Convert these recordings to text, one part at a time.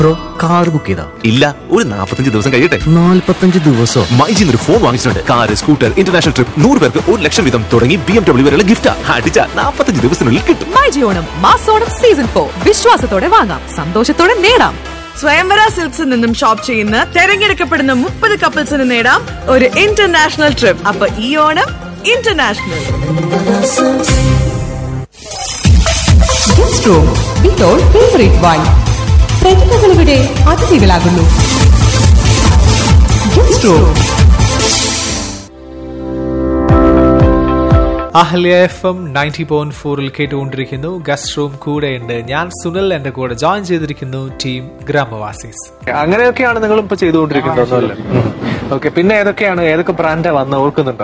Bro car book ചെയ്താ ഇല്ല ഒരു നാൽപ്പത്തഞ്ച് ദിവസം കഴിയട്ടെ നാല്പത്തഞ്ച് ദിവസോ മൈജിൽ ഒരു ഫോൺ വാങ്ങിച്ചിട്ടുണ്ട് കാർ സ്കൂട്ടർ ഇന്റർനാഷണൽ ട്രിപ്പ് നൂറ് പേർക്ക് ഒരു ലക്ഷം വീതം തുടങ്ങി ബി എം ഡബ്ല്യൂ വരെയുള്ള ഗിഫ്റ്റ് അടിച്ച നാൽപ്പത്തഞ്ച് ദിവസത്തിനുള്ളിൽ കിട്ടും മൈജിയോണം മാസോണം സീസൺ ഫോർ വിശ്വാസത്തോടെ വാങ്ങാം സന്തോഷത്തോടെ നേടാം സ്വയംവര സിൽക്സിൽ നിന്നും ഷോപ്പ് ചെയ്യുന്ന തെരഞ്ഞെടുക്കപ്പെടുന്ന മുപ്പത് കപ്പിൾസിന് നേടാം ഒരു ഇന്റർനാഷണൽ ട്രിപ്പ് അപ്പൊ ഈ ഓണം ഇന്റർനാഷണൽ ഗസ്റ്റ് റൂം വിത്തോൾ ഫേവറേറ്റ് വൈൻ പ്രതിഭകളിവിടെ അതിഥികളാകുന്നു guest room Ahalya F M ninety point ഫോറിൽ കേട്ടുകൊണ്ടിരിക്കുന്നു ഗസ്റ്റ് റൂം കൂടെയുണ്ട് ഞാൻ സുനിൽ എന്റെ കൂടെ ജോയിൻ ചെയ്തിരിക്കുന്നു ടീം ഗ്രാമവാസീസ് അങ്ങനെയൊക്കെയാണ് നിങ്ങൾ ഇപ്പൊ ചെയ്തുകൊണ്ടിരിക്കുന്നത് അല്ലേ ഓക്കെ പിന്നെ ഏതൊക്കെയാണ് ഏതൊക്കെ ബ്രാൻഡാ വന്ന് ഓർക്കുന്നുണ്ടോ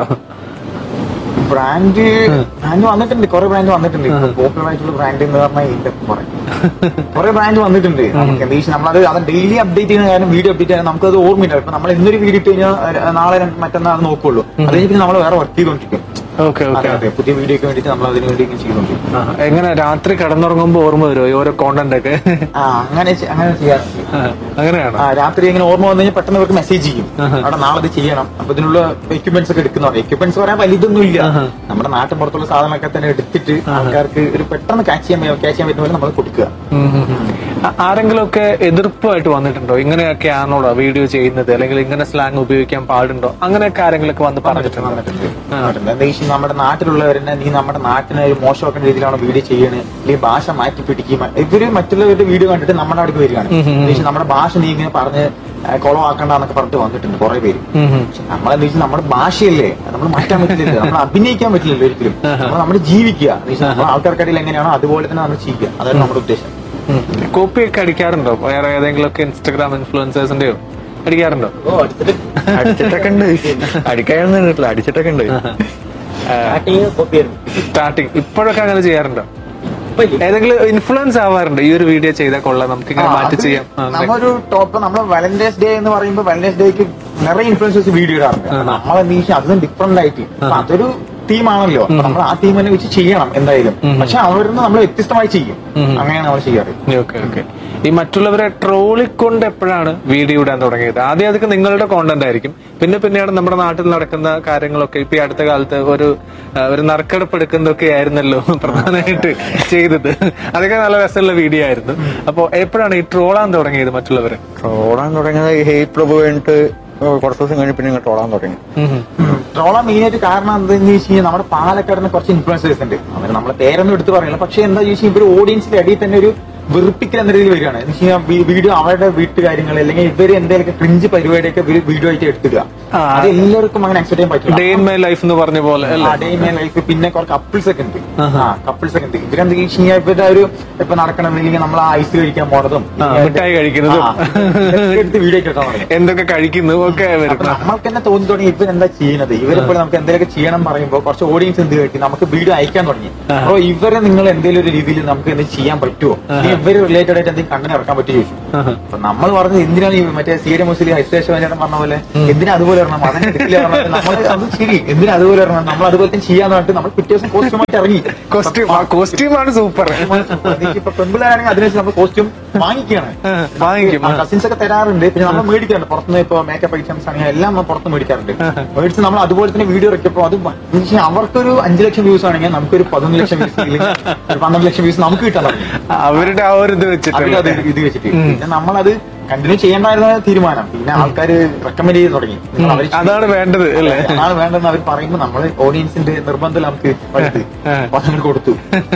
ബ്രാൻഡ് ബ്രാൻഡ് വന്നിട്ടുണ്ട് കുറെ ബ്രാൻഡ് വന്നിട്ടുണ്ട് പോപ്പുലർ ആയിട്ടുള്ള ബ്രാൻഡ് എന്ന് പറഞ്ഞാൽ ഇതിന്റെ പറയും കുറെ ബ്രാൻഡ് വന്നിട്ടുണ്ട് നമുക്ക് എന്താ വെച്ചാൽ നമ്മളത് അത് ഡെയിലി അപ്ഡേറ്റ് ചെയ്യുന്ന കാര്യം വീഡിയോ അപ്ഡേറ്റ് ചെയ്യാൻ നമുക്കത് ഓർമ്മയില്ല ഇപ്പൊ നമ്മൾ ഇന്നൊരു വീഡിയോ ഇട്ട് കഴിഞ്ഞാൽ അഹ് നാളെ രണ്ട് മറ്റന്നാൾ അത് നോക്കുള്ളൂ അത് കഴിഞ്ഞിട്ട് നമ്മൾ വേറെ വർക്ക് ചെയ്തോണ്ടിരിക്കും ഓക്കെ അതെ ഓക്കെ അതെ പുതിയ വീഡിയോക്ക് വേണ്ടിയിട്ട് നമ്മൾ അതിന് വേണ്ടി ഇങ്ങനെ ചെയ്തോണ്ടിരിക്കും എങ്ങനെ രാത്രി കിടന്നുറങ്ങുമ്പോ ഓർമ്മ വരുമോ ഈ ഓരോ കോണ്ടന്റ് ഒക്കെ ആ അങ്ങനെ ചെ- അങ്ങനെ ചെയ്യാറുണ്ട് ആ, അങ്ങനെയാണോ ആ രാത്രി ഇങ്ങനെ ഓർമ്മ വന്നു കഴിഞ്ഞാൽ പെട്ടെന്ന് അവർക്ക് മെസ്സേജ് ചെയ്യും അവിടെ നാളെ ഇത് ചെയ്യണം അപ്പൊ ഇതിനുള്ള എക്യുപ്മെന്റ്സ് ഒക്കെ എടുക്കുന്ന എക്യുപ്മെന്റ്സ് പറയാൻ വലുതൊന്നും ഇല്ല നമ്മുടെ നാട്ടിൻ പുറത്തുള്ള സാധനമൊക്കെ തന്നെ എടുത്തിട്ട് ആൾക്കാർക്ക് ഒരു പെട്ടെന്ന് ക്യാച്ച് ചെയ്യാൻ ക്യാച്ച് ചെയ്യാൻ പറ്റുന്ന പോലെ നമ്മൾ കൊടുക്കുക ഉം ഉം ഉം. ആ- ആരെങ്കിലും ഒക്കെ എതിർപ്പായിട്ട് വന്നിട്ടുണ്ടോ ഇങ്ങനെയൊക്കെ ആണോടോ വീഡിയോ ചെയ്യുന്നത് അല്ലെങ്കിൽ ഇങ്ങനെ സ്ലാങ് ഉപയോഗിക്കാൻ പാടുണ്ടോ അങ്ങനെയൊക്കെ ആരെങ്കിലും ഒക്കെ വന്ന് പറഞ്ഞിട്ടുണ്ടോ വന്നിട്ടുണ്ട്. വന്നിട്ടുണ്ട്. എന്താ വെച്ചാൽ നമ്മുടെ നാട്ടിലുള്ളവരെന്നെ നീ നമ്മുടെ നാട്ടിനെ ഒരു മോശമാക്കുന്ന രീതിയിലാണ് വീഡിയോ ചെയ്യണേ അല്ലെങ്കിൽ ഭാഷ മാറ്റി പിടിക്കും ഇവര് മറ്റുള്ളവരുടെ വീഡിയോ കണ്ടിട്ട് നമ്മുടെ അവിടേക്ക് വരികയാണ് എന്താ വെച്ചാൽ നമ്മുടെ ഭാഷ നീ ഇങ്ങനെ പറഞ്ഞ് കുളമാക്കണ്ടെന്നൊക്കെ പറഞ്ഞിട്ട് വന്നിട്ടുണ്ട് കുറെ പേര് പക്ഷെ നമ്മളെന്താ വെച്ചാൽ നമ്മുടെ ഭാഷയല്ലേ അത് നമ്മൾ മാറ്റാൻ പറ്റില്ലല്ലോ നമ്മൾ അഭിനയിക്കാൻ പറ്റില്ലല്ലോ ഒരിക്കലും നമ്മൾ നമ്മൾ ജീവിക്കുക എന്ന് വെച്ചാൽ നമ്മൾ ആൾക്കാർക്കിടയിൽ എങ്ങനെയാണോ അതുപോലെ തന്നെ നമ്മൾ ചെയ്യുക അതാണ് നമ്മുടെ ഉദ്ദേശം കോപ്പി ഒക്കെ അടിക്കാറുണ്ടോ വേറെ ഏതെങ്കിലും ഒക്കെ ഇൻസ്റ്റഗ്രാം ഇൻഫ്ലുവൻസേഴ്സിന്റെയോ അടിക്കാറുണ്ടോ ഓ അടിച്ചിട്ട് അടിച്ചിട്ടൊക്കെ ഉണ്ട് അടിക്കാനൊന്നും കിട്ടില്ല അടിച്ചിട്ടൊക്കെ ഉണ്ട് സ്റ്റാർട്ടിങ് കോപ്പിയായിരുന്നു സ്റ്റാർട്ടിങ് ഇപ്പോഴൊക്കെ അങ്ങനെ ചെയ്യാറുണ്ടോ ഏതെങ്കിലും ഇൻഫ്ലുവൻസ് ആവാറുണ്ട് ഈ ഒരു വീഡിയോ ചെയ്താൽ കൊള്ളാം നമുക്ക് ഇങ്ങനെ മാറ്റി അത് ചെയ്യാം ആ, അങ്ങനെ. നമ്മൊരു ടോപ്പ് നമ്മൾ വാലന്റൈൻസ് ഡേ എന്ന് പറയുമ്പോൾ വാലന്റൈൻസ് ഡേക്ക് നിറയെ ഇൻഫ്ലുവൻസേഴ്സ് വീഡിയോ ഇടാറുണ്ട് നമ്മൾ എന്ത് വെച്ചാൽ അതും ഡിഫറെന്റ് ആയിട്ട് അപ്പൊ അതൊരു ടീമാണല്ലോ അപ്പൊ നമ്മൾ ആ ടീം തന്നെ വെച്ച് ചെയ്യണം എന്തായാലും പക്ഷെ അവരിൽ നിന്ന് നമ്മൾ വ്യത്യസ്തമായി ചെയ്യും അങ്ങനെയാണ് നമ്മൾ ചെയ്യാറ് ഓക്കെ ഓക്കെ ഈ മറ്റുള്ളവരെ ട്രോളിക്കൊണ്ട് എപ്പോഴാണ് വീഡിയോ ഇടാൻ തുടങ്ങിയത് ആദ്യം അതൊക്കെ നിങ്ങളുടെ കോണ്ടന്റ് ആയിരിക്കും പിന്നെ പിന്നെയാണ് നമ്മുടെ നാട്ടിൽ നടക്കുന്ന കാര്യങ്ങളൊക്കെ ഇപ്പൊ ഈ അടുത്ത കാലത്ത് ഒരു ആ, ഒരു നറുക്കെടുപ്പ് എടുക്കുന്നതൊക്കെ ആയിരുന്നല്ലോ പ്രധാനമായിട്ട് ചെയ്തത് അതൊക്കെ നല്ല രസമുള്ള വീഡിയോ ആയിരുന്നു അപ്പൊ എപ്പോഴാണ് ഈ ട്രോളാൻ തുടങ്ങിയത് മറ്റുള്ളവരെ ട്രോളാൻ തുടങ്ങിയത് ഈ ഹെയ് പ്രഭു കഴിഞ്ഞിട്ട് കുറച്ച് ദിവസം കഴിഞ്ഞ് പിന്നെ ഇങ്ങ് ട്രോളാൻ തുടങ്ങി ട്രോളാൻ മെയിൻ ആയിട്ട് കാരണം എന്താണെന്ന് വെച്ച് കഴിഞ്ഞാൽ നമ്മുടെ പാലക്കാടിന് കുറച്ച് ഇൻഫ്ലുവൻസേഴ്സ് ഉണ്ട് അവർ നമ്മളെ പേരൊന്നും എടുത്ത് പറയില്ല പക്ഷെ എന്താ ചോദിച്ചാൽ ഇവർ ഓഡിയൻസിന്റെ ഇടയിൽ തന്നെ ഒരു വെറുപ്പിക്കൽ എന്ന രീതിയിൽ വരികയാണ് എന്ന് വെച്ച് കഴിഞ്ഞാൽ വീഡിയോ അവരുടെ വീട്ടുകാര്യങ്ങൾ അല്ലെങ്കിൽ ഇവർ എന്തെങ്കിലും ക്രിഞ്ച് പരിപാടിയൊക്കെ വീഡിയോ ആയിട്ട് എടുത്തുക ആ. അത് എല്ലാവർക്കും അങ്ങനെ അക്സെപ്റ്റ് ചെയ്യാൻ പറ്റില്ല ഡേ ഇൻ മൈ ലൈഫ് എന്ന് പറഞ്ഞ പോലെ അല്ലേ ഡേ മൈ ലൈഫ് പിന്നെ കുറച്ച് കപ്പിൾസ് ഒക്കെ ഉണ്ട് ആ കപ്പിൾസ് ഒക്കെ ഉണ്ട് ഇവരെന്താ വെച്ച് കഴിഞ്ഞാൽ ഇവരുടെ ഒരു ഇപ്പൊ നടക്കണമെന്നില്ലെങ്കിൽ നമ്മൾ ആ ഐസ് കഴിക്കാൻ പോണതും ആ, മിഠായി കഴിക്കുന്നതും. ആ, ഇതൊക്കെ എടുത്ത് വീഡിയോ ഒക്കെ എടുക്കാൻ തുടങ്ങി എന്തൊക്കെ കഴിക്കുന്നു ഒക്കെ അപ്പൊ വരുന്ന നമ്മൾക്ക് തന്നെ തോന്നി തുടങ്ങി ഇവരെന്താ ചെയ്യുന്നത് ഇവരെപ്പോൾ നമുക്ക് എന്തെങ്കിലുമൊക്കെ ചെയ്യണം പറയുമ്പോൾ കുറച്ച് ഓഡിയൻസ് എന്ത് കേട്ടി നമുക്ക് വീഡിയോ അയക്കാൻ തുടങ്ങി അപ്പൊ ഇവരെ നിങ്ങൾ എന്തെങ്കിലും ഒരു രീതിയിൽ നമുക്ക് എന്ത് ചെയ്യാൻ പറ്റുമോ ഇനി ഇവര് റിലേറ്റഡ് ആയിട്ട് എന്തെങ്കിലും കണ്ടന്റ് ഇറക്കാൻ പറ്റുമോ ചോദിച്ചു അപ്പൊ നമ്മൾ പറഞ്ഞത് എന്തിനാണ് ഈ മറ്റേ സീര മുസ്ലിം ഹൈസ്റ്റേഷൻ ചേട്ടൻ പറഞ്ഞ പോലെ എന്തിനാ അതുപോലെ ഇറങ്ങണം അതിനെ എടുക്കില്ല പറഞ്ഞിട്ട് നമ്മൾ അത് ശരി എന്തിനാ അതുപോലെ ഇറങ്ങണം നമ്മൾ അതുപോലെ തന്നെ ചെയ്യാന്ന് പറഞ്ഞിട്ട് നമ്മൾ പിറ്റേ ദിവസം കോസ്റ്റ്യൂമായിട്ട് ഇറങ്ങി കോസ്റ്റ്യൂം കോസ്റ്റ്യൂമാണ് സൂപ്പർ ഇപ്പൊ പെൺപിള്ളേരാണെങ്കിൽ അതിനനുസരിച്ച് നമ്മൾ കോസ്റ്റ്യൂം വാങ്ങിക്കുകയാണ് വാങ്ങിക്കും ആ. കസിൻസ് ഒക്കെ തരാറുണ്ട് പിന്നെ നമ്മൾ മേടിക്കാറുണ്ട് പുറത്തുനിന്ന് ഇപ്പൊ മേക്കപ്പ് ഐറ്റംസ് ആണെങ്കിൽ എല്ലാം നമ്മൾ പുറത്ത് മേടിക്കാറുണ്ട് മേടിച്ച് നമ്മൾ അതുപോലെ തന്നെ വീഡിയോ ഇറക്കിയപ്പോൾ അത് ഭ- എന്ന് വെച്ചാൽ അവർക്കൊരു അഞ്ചു ലക്ഷം വ്യൂസ് ആണെങ്കിൽ നമുക്കൊരു പതിനൊന്ന് ലക്ഷം വ്യൂസ് ഒരു പന്ത്രണ്ട് ലക്ഷം വ്യൂസ് നമുക്ക് കിട്ടാൻ തുടങ്ങി അവരുടെ ആ ഒരു ഇത് വെച്ചിട്ട് അവരത് ഇത് വെച്ചിട്ട് പിന്നെ നമ്മളത് കണ്ടിന്യൂ ചെയ്യേണ്ടായിരുന്ന തീരുമാനം പിന്നെ ആൾക്കാർ റെക്കമെൻഡ് ചെയ്ത് തുടങ്ങി നിങ്ങൾ അവര് ചെയ്യ്. അതാണ് വേണ്ടത് അല്ലേ അതാണ് വേണ്ടതെന്ന് അവർ പറയുമ്പോൾ നമ്മൾ ഓഡിയൻസിന്റെ നിർബന്ധം നമുക്ക് എടുത്ത് അപ്പൊ അങ്ങനെ കൊടുത്തു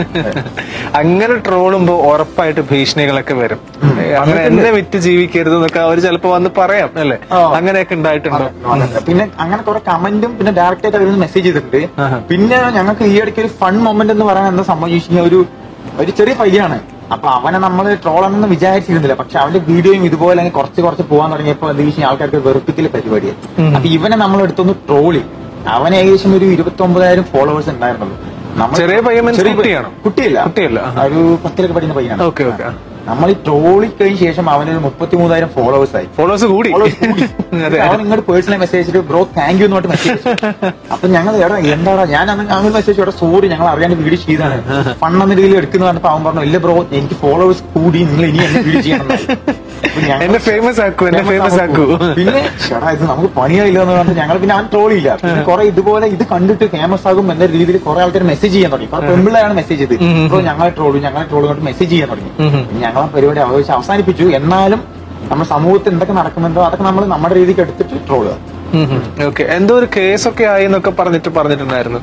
അങ്ങനെ ട്രോളുമ്പോ ഉറപ്പായിട്ട് ഭീഷണികളൊക്കെ വരും അങ്ങനെ എന്നെ വിറ്റ് ജീവിക്കരുത് എന്നൊക്കെ അവർ ചിലപ്പോ വന്ന് പറയാം അല്ലേ ആ. അങ്ങനെയൊക്കെ ഉണ്ടായിട്ടുണ്ടോ പിന്നെ അങ്ങനെ കുറെ കമന്റും പിന്നെ ഡയറക്റ്റ് ആയിട്ട് അവരൊന്ന് മെസ്സേജ് ചെയ്തിട്ടുണ്ട് പിന്നെ ഞങ്ങൾക്ക് ഈ ഇടയ്ക്ക് ഒരു ഫൺ മൊമെന്റ് എന്ന് പറയാൻ എന്താ സംഭവിച്ചു ഒരു ഒരു ചെറിയ പയ്യാണ് അപ്പൊ അവനെ നമ്മൾ ട്രോളാണെന്ന് വിചാരിച്ചിരുന്നില്ല പക്ഷെ അവന്റെ വീഡിയോയും ഇതുപോലെ അങ്ങ് കുറച്ച് കുറച്ച് പോകാൻ തുടങ്ങിയപ്പോ എന്താ വെച്ചാൽ ആൾക്കാർക്ക് വെറുപ്പിക്കൽ പരിപാടിയായി അപ്പൊ ഇവനെ നമ്മൾ എടുത്തൊന്ന് ട്രോളി അവന് ഏകദേശം ഒരു ഇരുപത്തി ഒമ്പതായിരം ഫോളോവേഴ്സ് ഉണ്ടായിരുന്നുള്ളൂ നമ്മൾ ചെറിയ പയ്യൻ means ചെറിയ പയ്യൻ. കുട്ടിയാണോ? കുട്ടിയല്ല കുട്ടിയല്ല, ആ. ഒരു പത്തിലൊക്കെ പഠിക്കുന്ന പയ്യനാണ് ഓക്കെ ഓക്കെ നമ്മൾ ഈ ട്രോളി കഴിഞ്ഞ ശേഷം അവനൊരു മുപ്പത്തി മൂന്നായിരം ഫോളോവേഴ്സ് ആയി ഫോളോവേഴ്സ് കൂടി Followers കൂടി. അതെ അവൻ ഇങ്ങോട്ട് പേഴ്സണൽ മെസ്സേജ് അയച്ചിട്ട് ബ്രോ താങ്ക് യു എന്ന് പറഞ്ഞിട്ട് മെസ്സേജ് അപ്പൊ ഞങ്ങൾ എടാ എന്താടാ ഞാൻ അന്ന് അങ്ങനെ മെസ്സേജ് എടാ സോറി ഞങ്ങൾ അറിയാണ്ട് വീഡിയോ ചെയ്താണ് ഫണ്ണെന്ന രീതിയിൽ എടുക്കുന്ന പറഞ്ഞപ്പോ അവൻ പറഞ്ഞു ഇല്ല ബ്രോ എനിക്ക് ഫോളോവേഴ്സ് കൂടി നിങ്ങൾ ഇനി എന്നെ വീഡിയോ ചെയ്യണം എന്നായി. അപ്പൊ ഞങ്ങൾ- എന്നെ famous ആക്കൂ, എന്നെ famous ആക്കൂ. പിന്നെ ചേട്ടാ ഇത് നമുക്ക് പണിയായില്ല എന്ന് പറഞ്ഞിട്ട് ഞങ്ങൾ പിന്നെ അവൻ ട്രോളിയില്ല പിന്നെ കുറെ ഇതുപോലെ ഇത് കണ്ടിട്ട് ഫേമസ് ആകും എന്ന രീതിയിൽ കുറെ ആൾക്കാർ മെസ്സേജ് ചെയ്യാൻ തുടങ്ങി ഇപ്പൊ പെമ്പിളാണ് മെസ്സേജ് ചെയ്ത് ഇപ്പൊ ഞങ്ങളെ ട്രോളു ഞങ്ങളെ ട്രോളു കൊണ്ട് മെസ്സേജ് ചെയ്യാൻ തുടങ്ങി ഞങ്ങൾ ആ പരിപാടി അവകാശം അവസാനിപ്പിച്ചു എന്നാലും നമ്മുടെ സമൂഹത്തിൽ എന്തൊക്കെ നടക്കുന്നുണ്ടോ അതൊക്കെ നമ്മൾ നമ്മുടെ രീതിക്ക് എടുത്തിട്ട് ട്രോളുക ഓക്കെ എന്തോ ഒരു കേസൊക്കെ ആയി എന്നൊക്കെ പറഞ്ഞിട്ട് പറഞ്ഞിട്ടുണ്ടായിരുന്നു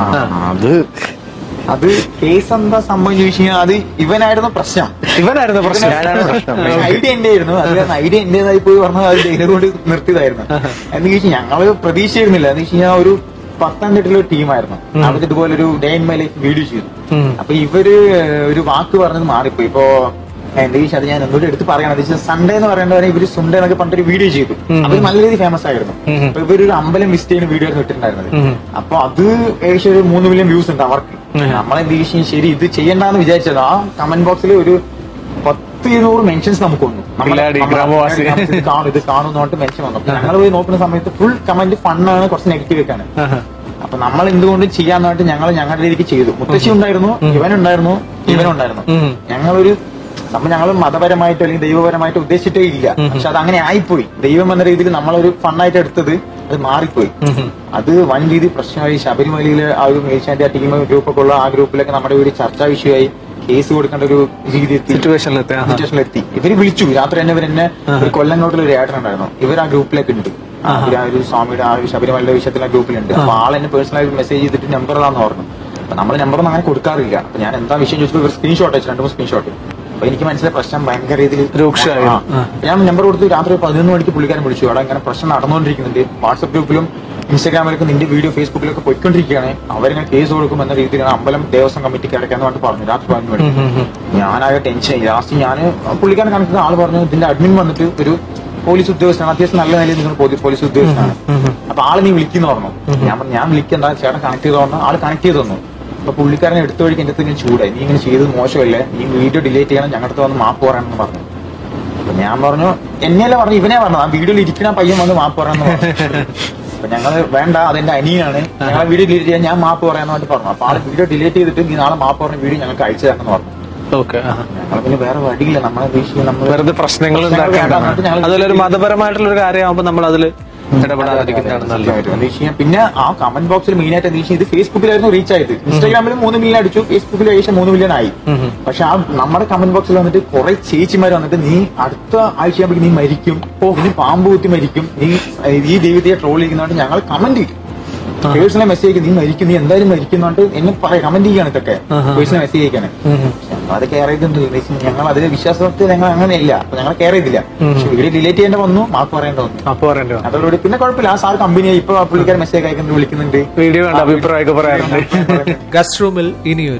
അത് അത് കേസ് എന്താ സംഭവം ചോദിച്ചു കഴിഞ്ഞാൽ അത് ഇവനായിരുന്നു പ്രശ്നം ഇവനായിരുന്നു പ്രശ്നം ഞാനാണ് പ്രശ്നം ഐഡിയ എന്റെ ആയിരുന്നു അത് ഐഡിയ എന്റേതായി പോയി പറഞ്ഞാൽ അത് ധൈര്യം കൊണ്ട് നിർത്തിയതായിരുന്നു എന്ന് ചോദിച്ചാൽ ഞങ്ങള് പ്രതീക്ഷിച്ചിരുന്നില്ല എന്ന് വെച്ച് കഴിഞ്ഞാൽ ഒരു പത്തനംതിട്ടയിലെ ഒരു ടീമായിരുന്നു അവർ ഇതുപോലെ ഒരു day in my life video ചെയ്തു അപ്പൊ ഇവര് ഒരു വാക്ക് പറഞ്ഞത് മാറിപ്പോയി ഇപ്പോ എന്താ ചോദിച്ചാൽ അത് ഞാൻ എന്തൊരു എടുത്ത് പറയണം എന്താ വെച്ചാൽ സൺഡേ എന്ന് പറയേണ്ടവരെ ഇവര് സുണ്ടേ എന്നൊക്കെ പറഞ്ഞിട്ട് വീഡിയോ ചെയ്തു അവർ നല്ല രീതിയിൽ ഫേമസ് ആയിരുന്നു അപ്പൊ ഇവരൊരു അമ്പലം വിസിറ്റ് ചെയ്യുന്ന വീഡിയോ ആയിരുന്നു ഇട്ടിട്ടുണ്ടായിരുന്നത് അപ്പൊ അത് ഏകദേശം ഒരു മൂന്ന് മില്യൺ വ്യൂസ് ഉണ്ട് അവർക്ക് നമ്മളെന്ത് ചോദിച്ചാൽ ശരി ഇത് ചെയ്യണ്ടെന്ന് വിചാരിച്ചത് ആ കമന്റ് ബോക്സിൽ ഒരു പത്ത് ഇരുന്നൂറ് മെൻഷൻസ് നമുക്ക് വന്നു നമ്മളെ- കില്ലാടി, നമ്മളെ ഗ്രാമവാസി. ഇത് കാണും ഇത് കാണും എന്ന് പറഞ്ഞിട്ട് മെൻഷൻ വന്നു അപ്പൊ ഞങ്ങൾ പോയി നോക്കുന്ന സമയത്ത് ഫുൾ കമന്റ് ഫണ്ണാണ് കുറച്ച് നെഗറ്റീവ് ഒക്കെയാണ് അപ്പൊ നമ്മൾ എന്തുകൊണ്ട് ചെയ്യാന്ന് പറഞ്ഞിട്ട് ഞങ്ങൾ ഞങ്ങളുടെ രീതിക്ക് ചെയ്തു മുത്തശ്ശി ഉണ്ടായിരുന്നു ഇവനുണ്ടായിരുന്നു ഇവനുണ്ടായിരുന്നു ഞങ്ങളൊരു നമ്മൾ ഞങ്ങൾ മതപരമായിട്ടോ അല്ലെങ്കിൽ ദൈവപരമായിട്ടോ ഉദ്ദേശിച്ചിട്ടേ ഇല്ല പക്ഷെ അത് അങ്ങനെ ആയിപ്പോയി ദൈവം എന്ന രീതിയിൽ നമ്മളൊരു ഫണ്ണായിട്ട് എടുത്തത് അത് മാറിപ്പോയി അത് വൻ രീതി പ്രശ്നമായി ശബരിമലയിലെ ആ ഒരു ഏഷ്യാന്റെ ആ ടീം ഗ്രൂപ്പൊക്കെ ഉള്ള ആ ഗ്രൂപ്പിലൊക്കെ നമ്മുടെ ഒരു ചർച്ചാ വിഷയമായി കേസ് കൊടുക്കേണ്ട ഒരു രീതി എത്തി സിറ്റുവേഷനിലെത്തി ആഹാ. സിറ്റുവേഷനിലെത്തി ഇവര് വിളിച്ചു രാത്രി തന്നെ ഇവർ എന്നെ ഒരു കൊല്ലങ്കോട്ടിൽ ഒരു ഏട്ടൻ ഉണ്ടായിരുന്നു ഇവർ ആ ഗ്രൂപ്പിലേക്ക് ഉണ്ട് ആ ഒരു- ആ ഒരു സ്വാമിയുടെ ആ ഒരു ശബരിമലയുടെ വിഷയത്തിൽ ആ ഗ്രൂപ്പിലുണ്ട് അപ്പൊ ആൾ എന്നെ പേഴ്സണലായിട്ട് മെസ്സേജ് ചെയ്തിട്ട് നമ്പർ ഇതാന്ന് പറഞ്ഞു അപ്പൊ നമ്മൾ നമ്പർ ഒന്നും അങ്ങനെ കൊടുക്കാറില്ല അപ്പൊ ഞാൻ എന്താ വിഷയം ചോദിച്ചപ്പോൾ ഇവർ സ്ക്രീൻഷോട്ട് അയച്ചു രണ്ടു മൂന്ന് സ്ക്രീൻഷോട്ട് അപ്പൊ എനിക്ക് മനസ്സിലായ പ്രശ്നം ഭയങ്കര രീതിയിൽ രൂക്ഷമായി. ആ. ഞാൻ നമ്പർ കൊടുത്ത് രാത്രി ഒരു പതിനൊന്ന് മണിക്ക് പുള്ളിക്കാരൻ വിളിച്ചു അവിടെ ഇങ്ങനെ പ്രശ്നം നടന്നുകൊണ്ടിരിക്കുന്നുണ്ട് വാട്സ്ആപ്പ് ഗ്രൂപ്പിലും ഇൻസ്റ്റാഗ്രാമിലൊക്കെ നിന്റെ വീഡിയോ ഫേസ്ബുക്കിലൊക്കെ പോയിക്കൊണ്ടിരിക്കുകയാണ് അവരിങ്ങനെ കേസ് കൊടുക്കും എന്ന രീതിയിലാണ് അമ്പലം ദേവസ്വം കമ്മിറ്റിക്ക് അടയ്ക്കാന്ന് പറഞ്ഞിട്ട് പറഞ്ഞു രാത്രി പതിനൊന്ന് മണിക്ക് ഞാനാകെ ടെൻഷൻ ലാസ്റ്റ് ഞാൻ പുള്ളിക്കാരൻ കണക്കിന് ആള് പറഞ്ഞു ഇതിന്റെ അഡ്മിൻ വന്നിട്ട് ഒരു പോലീസ് ഉദ്യോഗസ്ഥനാണ് അത്യാവശ്യം നല്ല നിലയിൽ നിങ്ങൾ പോലീ- പോലീസ് ഉദ്യോഗസ്ഥനാണ് അപ്പൊ ആള് നീ വിളിക്കുന്ന പറഞ്ഞു ഞാൻ പറഞ്ഞു ഞാൻ വിളിക്കണ്ട ചേട്ടൻ കണക്ട് ചെയ്ത് പറഞ്ഞു ആള് കണക്ട് ചെയ്ത് തന്നു അപ്പൊ പുള്ളിക്കാരൻ എടുത്ത വഴിക്ക് എന്റെ അടുത്ത് ഇങ്ങനെ ചൂടായി നീ ഇങ്ങനെ ചെയ്തത് മോശമല്ലേ നീ വീഡിയോ ഡിലീറ്റ് ചെയ്യണം ഞങ്ങളുടെ അടുത്ത് വന്ന് മാപ്പ് പറയണമെന്ന് പറഞ്ഞു അപ്പൊ ഞാൻ പറഞ്ഞു എന്നെയല്ല പറഞ്ഞു ഇവനെ പറഞ്ഞു ആ വീഡിയോയിൽ ഇരിക്കുന്ന പയ്യൻ വന്ന് മാപ്പ് പറയാന്ന് പറഞ്ഞു അപ്പൊ ഞങ്ങള് വേണ്ട അതെന്റെ അനിയനാണ് ഞങ്ങളെ വീഡിയോ ഡിലീറ്റ് ചെയ്യാൻ ഞാൻ മാപ്പ് പറയാന്ന് പറഞ്ഞിട്ട് പറഞ്ഞു അപ്പൊ ആള് വീഡിയോ ഡിലീറ്റ് ചെയ്തിട്ട് നീ നാളെ മാപ്പ് പറഞ്ഞ വീഡിയോ ഞങ്ങൾക്ക് അയച്ചു തരണമെന്ന് പറഞ്ഞു ഓക്കെ ഞങ്ങൾ പിന്നെ വേറെ വഴിയില്ല നമ്മളെ വീഴ്ച നമ്മൾ വെറുതെ പ്രശ്നങ്ങൾ ഉണ്ടാക്കേണ്ട അതുപോലെ ഒരു മതപരമായിട്ടുള്ള ഒരു കാര്യമാകുമ്പോൾ നമ്മൾ അതിൽ ഇടപെടാതിരിക്കുന്നതാണ് നല്ലത് പിന്നെ ആ കമന്റ് ബോക്സിൽ മെയിൻ ആയിട്ട് എന്താ ഇത് ഫേസ്ബുക്കിലായിരുന്നു റീച്ച് ആയത് ഇൻസ്റ്റാഗ്രാമിൽ മൂന്ന് മില്യൺ അടിച്ചു ഫേസ്ബുക്കിൽ ഏകദേശം മൂന്ന് മില്യൺ ആയി പക്ഷെ ആ നമ്മുടെ കമന്റ് ബോക്സിൽ വന്നിട്ട് കുറെ ചേച്ചിമാർ വന്നിട്ട് നീ അടുത്ത ആഴ്ചയാകുമ്പോൾ നീ മരിക്കും നീ പാമ്പ് കുത്തി മരിക്കും നീ ഈ ദൈവത്തെ ട്രോൾ ചെയ്യുന്നതുകൊണ്ട് ഞങ്ങൾ കമന്റ് ചെയ്യും പേഴ്സണൽ മെസ്സേജ് നീ മരിക്കും നീ എന്തായാലും മരിക്കുന്നോണ്ട് എന്നെ പറയാം കമന്റ് ചെയ്യാണ് ഇതൊക്കെ പേഴ്സണൽ മെസ്സേജ് അയക്കാണ് ഞങ്ങൾ അത് കെയർ ചെയ്തിട്ടുണ്ട് ഞങ്ങൾ അതിലെ വിശ്വാസത്തിൽ ഞങ്ങൾ അങ്ങനെയല്ല അപ്പൊ ഞങ്ങൾ കെയർ ചെയ്തില്ല പക്ഷെ വീഡിയോ ഡിലേറ്റ് ചെയ്യേണ്ട വന്നു മാർക്ക് പറയേണ്ട വന്നു അപ്പൊ പറയേണ്ടി വന്നു അതോടുകൂടി പിന്നെ കുഴപ്പമില്ല ആ സാർ കമ്പനി ഇപ്പൊ പുള്ളിക്കാരൻ മെസ്സേജ് അയക്കുന്നുണ്ട് വിളിക്കുന്നുണ്ട് വീഡിയോ കണ്ട അഭിപ്രായമൊക്കെ പറയാറുണ്ട് ഗസ്റ്റ് റൂമിൽ ഇനിയൊരു